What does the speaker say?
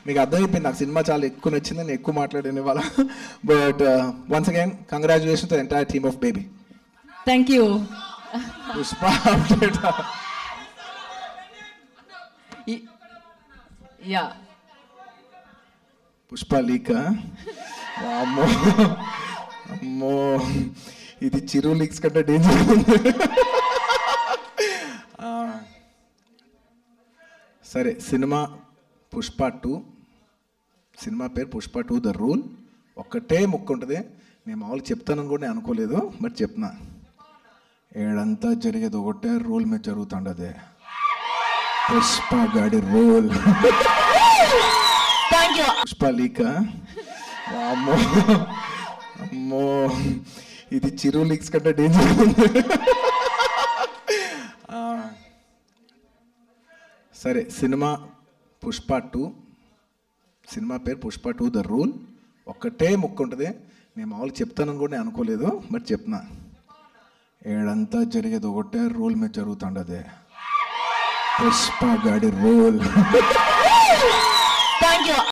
మీకు అర్థమైపోయింది నాకు సినిమా చాలా ఎక్కువ నచ్చింది నేను ఎక్కువ మాట్లాడాను ఇవాళ but once again congratulation to entire team of baby thank you Pushpa update. Yeah Pushpa leak అమ్మో అమ్మో ఇది చిరు లీక్స్ కంటే డేంజర్ ఉంది ఆ, సరే సినిమా పుష్ప టూ సినిమా పేరు పుష్ప టూ ద రూల్ ఒక్కటే ముక్కు ఉంటుంది నేను మామూలుగా చెప్తానని కూడా నేను అనుకోలేదు బట్ చెప్తున్నా ఏడంతా జరిగేది ఒకటే రూల్ మీద జరుగుతుండదే పుష్ప గాడి rule thank you Pushpa leak అమ్మో అమ్మో ఇది చిరు లీక్స్ కంటే డేంజర్ ఉంది ఆ, సరే సినిమా పుష్ప టూ సినిమా పేరు పుష్ప టూ ద రూల్ ఒక్కటే ముక్కు ఉంటుంది నేను మామూలుగా చెప్తానని కూడా నేను అనుకోలేదు బట్ చెప్తున్నా ఏడంతా జరిగేది ఒకటే రూల్ మీద జరుగుతుండదే పుష్ప గాడి రూల్ థ్యాంక్ యూ